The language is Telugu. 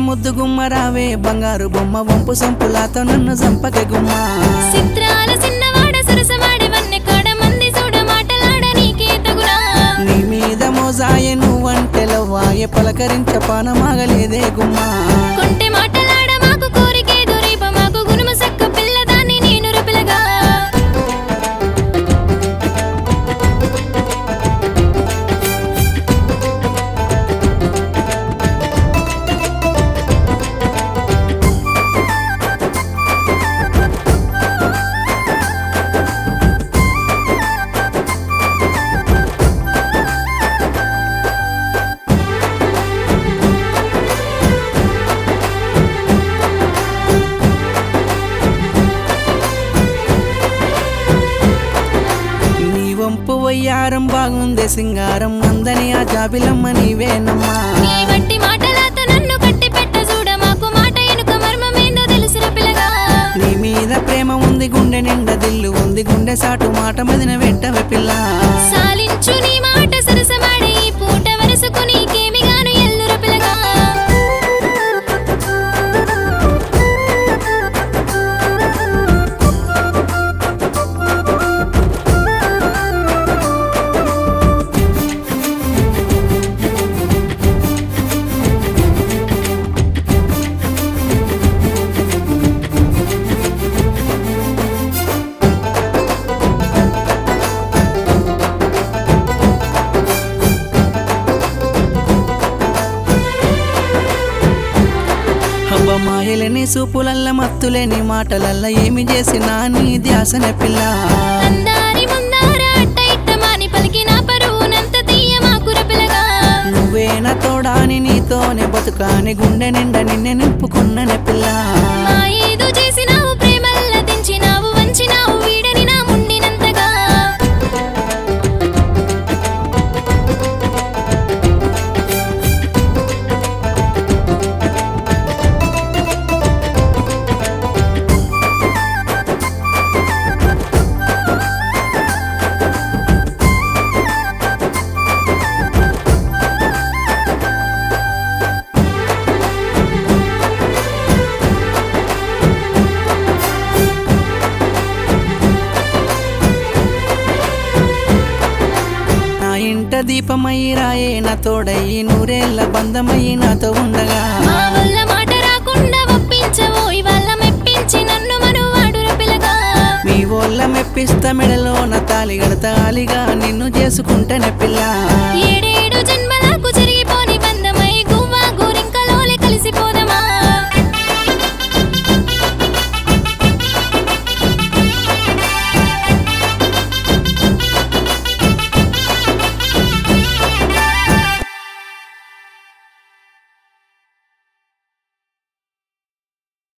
ముద్దు గుమ్మ రావే బంగారు బొమ్మ వంపు సంపులాతో నన్ను చంపక గుమ్మ చిత్రాల చిన్నవాడ సరసమాడే వన్నె కాడ మంది చూడ మాటలాడ నీకే తగునా నీ మీద మోజాయే నువ్వంటే లవ్వాయే పలకరించ పానమాగలేదే గుమ్మ కొంటె మాటలాడ మాకు కోరికే దొరీప మాకు గునుమ సక్క పిల్లదాన్ని నేను రపిలగా నీ వంపు వయ్యారం బాగుందే సింగారం అందని ఆ జాబిలమ్మ నీవేనమ్మా నీ వంటి మాటలతో నన్ను కట్టి పెట్ట చూడ మాకు మాట ఎనుక మర్మమేందో తెలుసుర పిల్లగా నీ మీద ప్రేమ ఉంది గుండె నిండా దిల్లు ఉంది గుండె సాటు మాట మదిన వెంటవే పిల్ల సాలించు నీ మాట సరసమాడే ఈ పూట వరసకు నీకేమి గాను ఎల్లుర పిల్లగా హబ్బ మాయలేని సూపులల్ల మత్తులేని మాటలల్ల ఏమి చేసినా నీ ధ్యాసనే పిల్ల అందారి ముందార అట్ట ఇట్ట మాని పలికిన పరువునంత తీయ మాకుర పిల్లగా నువ్వేన తోడాని నీతోనే బతుకాని గుండె నిండా నిన్నే నింపుకున్ననే పిల్ల మా ఏదో చేసినావు ప్రేమల్ల దించినావు వంచినావు వీడని నా ముండినంతగా నా ఇంట దీపమయ్యి రాయే నా తోడయ్యి నూరేళ్ల బంధమయ్యి నాతో ఉండగా మా వల్ల మాట రాకుండా ఒప్పించవో ఇవాళ మెప్పించి నన్ను మనువాడుర పిల్లగా మీ ఓళ్ళ మెప్పిస్త మెడలో నా తాలి గడతాలిగా నిన్ను చేసుకుంటేనే పిల్ల